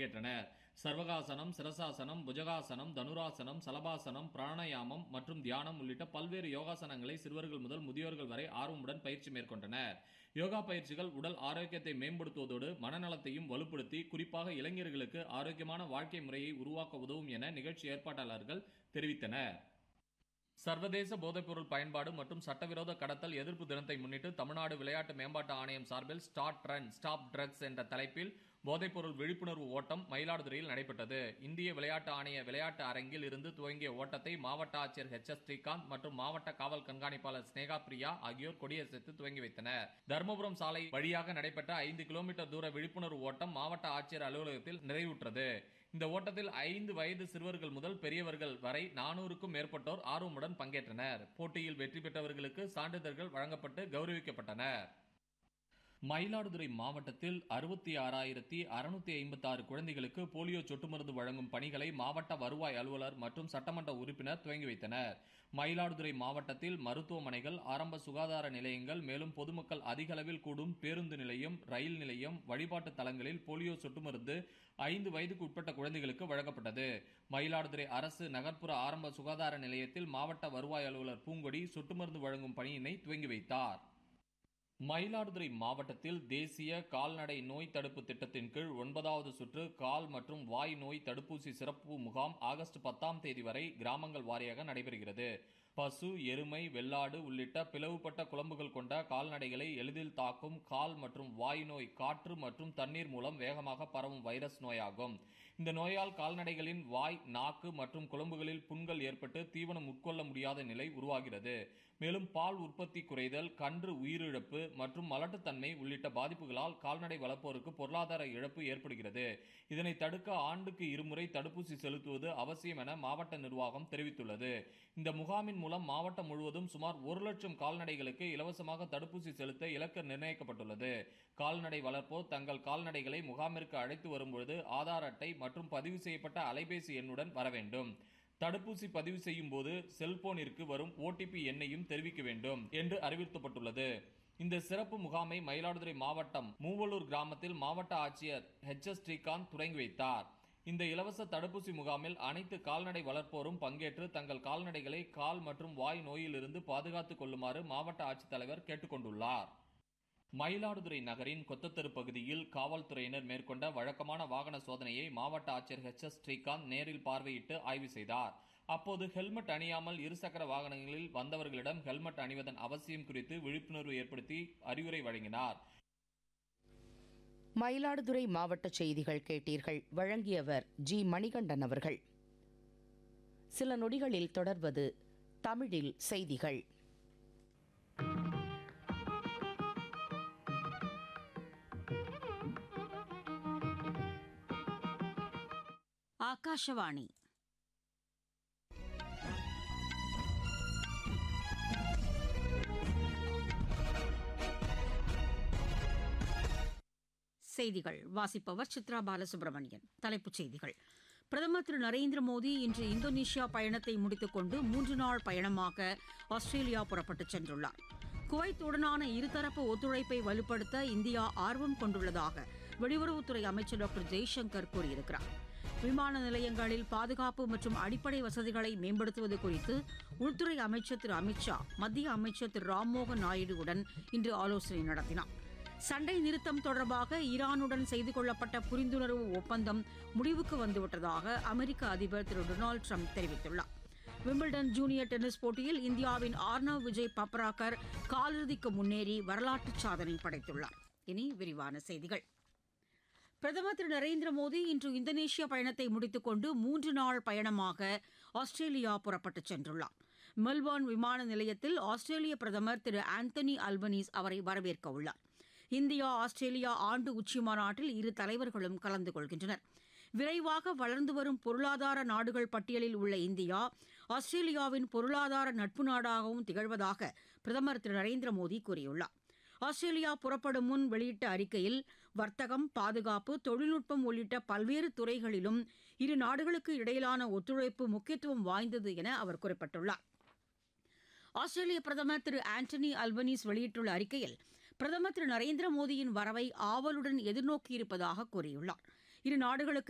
பங்கேற்றனர் சர்வகாசனம் சிரசாசனம் புஜகாசனம் தனுராசனம் சலபாசனம் பிராணாயாமம் மற்றும் தியானம் உள்ளிட்ட பல்வேறு யோகாசனங்களை சிறுவர்கள் முதல் முதியோர்கள் வரை ஆர்வமுடன் பயிற்சி மேற்கொண்டனர் யோகா பயிற்சிகள் உடல் ஆரோக்கியத்தை மேம்படுத்துவதோடு மனநலத்தையும் வலுப்படுத்தி குறிப்பாக இளைஞர்களுக்கு ஆரோக்கியமான வாழ்க்கை முறையை உருவாக்க உதவும் என நிகழ்ச்சி ஏற்பாட்டாளர்கள் தெரிவித்தனர் சர்வதேச போதைப்பொருள் பயன்பாடு மற்றும் சட்டவிரோத கடத்தல் எதிர்ப்பு தினத்தை முன்னிட்டு தமிழ்நாடு விளையாட்டு மேம்பாட்டு ஆணையம் சார்பில் ஸ்டார்ட் ரன் ஸ்டாப் ட்ரக்ஸ் என்ற தலைப்பில் போதைப்பொருள் விழிப்புணர்வு ஓட்டம் மயிலாடுதுறையில் நடைபெற்றது இந்திய விளையாட்டு ஆணைய விளையாட்டு அரங்கில் இருந்து துவங்கிய ஓட்டத்தை மாவட்ட ஆட்சியர் ஹெச் எஸ் ஸ்ரீகாந்த் மற்றும் மாவட்ட காவல் கண்காணிப்பாளர் ஸ்னேகா பிரியா ஆகியோர் கொடியசைத்து துவங்கி வைத்தனர் தருமபுரம் சாலை வழியாக நடைபெற்ற ஐந்து கிலோமீட்டர் தூர விழிப்புணர்வு ஓட்டம் மாவட்ட ஆட்சியர் அலுவலகத்தில் நிறைவுற்றது இந்த ஓட்டத்தில் ஐந்து வயது சிறுவர்கள் முதல் பெரியவர்கள் வரை நானூறுக்கும் மேற்பட்டோர் ஆர்வமுடன் பங்கேற்றனர் போட்டியில் வெற்றி பெற்றவர்களுக்கு சான்றிதழ்கள் வழங்கப்பட்டு கௌரவிக்கப்பட்டனர் மயிலாடுதுறை மாவட்டத்தில் அறுபத்தி ஆறாயிரத்தி அறுநூத்தி ஐம்பத்தி ஆறு குழந்தைகளுக்கு போலியோ சொட்டு மருந்து வழங்கும் பணிகளை மாவட்ட வருவாய் அலுவலர் மற்றும் சட்டமன்ற உறுப்பினர் துவங்கி வைத்தனர் மயிலாடுதுறை மாவட்டத்தில் மருத்துவமனைகள் ஆரம்ப சுகாதார நிலையங்கள் மேலும் பொதுமக்கள் அதிக அளவில் கூடும் பேருந்து நிலையம் ரயில் நிலையம் வழிபாட்டு தலங்களில் போலியோ சொட்டு மருந்து ஐந்து வயதுக்கு உட்பட்ட குழந்தைகளுக்கு வழங்கப்பட்டது மயிலாடுதுறை அரசு நகர்ப்புற ஆரம்ப சுகாதார நிலையத்தில் மாவட்ட வருவாய் அலுவலர் பூங்கொடி சொட்டு மருந்து வழங்கும் பணியினை துவங்கி வைத்தார் மயிலாடுதுறை மாவட்டத்தில் தேசிய கால்நடை நோய் தடுப்பு திட்டத்தின் கீழ் ஒன்பதாவது சுற்று கால் மற்றும் வாய் நோய் தடுப்பூசி சிறப்பு முகாம் ஆகஸ்ட் பத்தாம் தேதி வரை கிராமங்கள் வாரியாக நடைபெறுகிறது பசு எருமை வெள்ளாடு உள்ளிட்ட பிளவுபட்ட குழம்புகள் கொண்ட கால்நடைகளை எளிதில் தாக்கும் கால் மற்றும் வாய் நோய் காற்று மற்றும் தண்ணீர் மூலம் வேகமாக பரவும் வைரஸ் நோயாகும் இந்த நோயால் கால்நடைகளின் வாய் நாக்கு மற்றும் குழம்புகளில் புண்கள் ஏற்பட்டு தீவனம் உட்கொள்ள முடியாத நிலை உருவாகிறது மேலும் பால் உற்பத்தி குறைதல் கன்று உயிரிழப்பு மற்றும் மலட்டுத்தன்மை உள்ளிட்ட பாதிப்புகளால் கால்நடை வளர்ப்போருக்கு பொருளாதார இழப்பு ஏற்படுகிறது இதனை தடுக்க ஆண்டுக்கு இருமுறை தடுப்பூசி செலுத்துவது அவசியம் என மாவட்ட நிர்வாகம் தெரிவித்துள்ளது இந்த முகாமின் மூலம் மாவட்டம் முழுவதும் சுமார் ஒரு லட்சம் கால்நடைகளுக்கு இலவசமாக தடுப்பூசி செலுத்த இலக்கு நிர்ணயிக்கப்பட்டுள்ளது கால்நடை வளர்ப்போர் தங்கள் கால்நடைகளை முகாமிற்கு அழைத்து வரும்பொழுது ஆதார் அட்டை மற்றும் பதிவு செய்யப்பட்ட அலைபேசி எண்ணுடன் வர வேண்டும் தடுப்பூசி பதிவு செய்யும் போது செல்போனிற்கு வரும் ஓடிபி எண்ணையும் தெரிவிக்க வேண்டும் என்று அறிவுறுத்தப்பட்டுள்ளது இந்த சிறப்பு முகாமை மயிலாடுதுறை மாவட்டம் மூவலூர் கிராமத்தில் மாவட்ட ஆட்சியர் ஹெச் எஸ் ஸ்ரீகாந்த் தொடங்கி வைத்தார் இந்த இலவச தடுப்பூசி முகாமில் அனைத்து கால்நடை வளர்ப்போரும் பங்கேற்று தங்கள் கால்நடைகளை கால் மற்றும் வாய் நோயிலிருந்து பாதுகாத்துக் கொள்ளுமாறு மாவட்ட ஆட்சித்தலைவர் கேட்டுக்கொண்டுள்ளார் மயிலாடுதுறை நகரின் கொத்தத்தெரு பகுதியில் காவல்துறையினர் மேற்கொண்ட வழக்கமான வாகன சோதனையை மாவட்ட ஆட்சியர் ஹெச் எஸ் ஸ்ரீகாந்த் நேரில் பார்வையிட்டு ஆய்வு செய்தார் அப்போது ஹெல்மெட் அணியாமல் இருசக்கர வாகனங்களில் வந்தவர்களிடம் ஹெல்மெட் அணிவதன் அவசியம் குறித்து விழிப்புணர்வு ஏற்படுத்தி அறிவுரை வழங்கினார் மயிலாடுதுறை மாவட்ட செய்திகள் கேட்டீர்கள் வழங்கியவர் ஜி மணிகண்டன் அவர்கள் சில நொடிகளில் தொடர்வது தமிழில் செய்திகள் ಆಕಾಶವಾಣಿ செய்திகள் வாசிப்பவர் சித்ரா பாலசுப்ரமணியன் தலைப்புச் செய்திகள் பிரதமர் திரு நரேந்திர மோடி இன்று இந்தோனேஷியா பயணத்தை முடித்துக்கொண்டு மூன்று நாள் பயணமாக ஆஸ்திரேலியா புறப்பட்டுச் சென்றுள்ளார் குவைத்துடனான இருதரப்பு ஒத்துழைப்பை வலுப்படுத்த இந்தியா ஆர்வம் கொண்டுள்ளதாக வெளியுறவுத்துறை அமைச்சர் டாக்டர் ஜெய்சங்கர் கூறியிருக்கிறார் விமான நிலையங்களில் பாதுகாப்பு மற்றும் அடிப்படை வசதிகளை மேம்படுத்துவது குறித்து உள்துறை அமைச்சர் திரு அமித்ஷா மத்திய அமைச்சர் திரு ராம்மோகன் நாயுடுவுடன் இன்று ஆலோசனை நடத்தினார் சண்டை நிறுத்தம் தொடர்பாக ஈரானுடன் செய்து கொள்ளப்பட்ட புரிந்துணர்வு ஒப்பந்தம் முடிவுக்கு வந்துவிட்டதாக அமெரிக்க அதிபர் திரு டொனால்டு ட்ரம்ப் தெரிவித்துள்ளார் விம்பிள்டன் ஜூனியர் டென்னிஸ் போட்டியில் இந்தியாவின் ஆர்னவ் விஜய் பப்ராக்கர் காலிறுதிக்கு முன்னேறி வரலாற்று சாதனை படைத்துள்ளார் இனி விரிவான செய்திகள் பிரதமர் திரு நரேந்திர மோடி இன்று இந்தோனேஷியா பயணத்தை முடித்துக்கொண்டு மூன்று நாள் பயணமாக ஆஸ்திரேலியா புறப்பட்டுச் சென்றுள்ளார் மெல்போர்ன் விமான நிலையத்தில் ஆஸ்திரேலிய பிரதமர் திரு ஆந்தனி அல்பனீஸ் அவரை வரவேற்க உள்ளார் இந்தியா ஆஸ்திரேலியா ஆண்டு உச்சி மாநாட்டில் இரு தலைவர்களும் கலந்து கொள்கின்றனர் விரைவாக வளர்ந்து வரும் பொருளாதார நாடுகள் பட்டியலில் உள்ள இந்தியா ஆஸ்திரேலியாவின் பொருளாதார நட்பு நாடாகவும் திகழ்வதாக பிரதமர் திரு நரேந்திர மோடி கூறியுள்ளார் ஆஸ்திரேலியா புறப்படும் முன் வெளியிட்ட அறிக்கையில் வர்த்தகம் பாதுகாப்பு தொழில்நுட்பம் உள்ளிட்ட பல்வேறு துறைகளிலும் இரு நாடுகளுக்கு இடையிலான ஒத்துழைப்பு முக்கியத்துவம் வாய்ந்தது என அவர் குறிப்பிட்டுள்ளார் ஆஸ்திரேலிய பிரதமர் திரு ஆண்டனி அல்பனீஸ் வெளியிட்டுள்ள அறிக்கையில் பிரதமர் திரு நரேந்திர மோடியின் வரவை ஆவலுடன் எதிர்நோக்கியிருப்பதாக கூறியுள்ளார் இரு நாடுகளுக்கு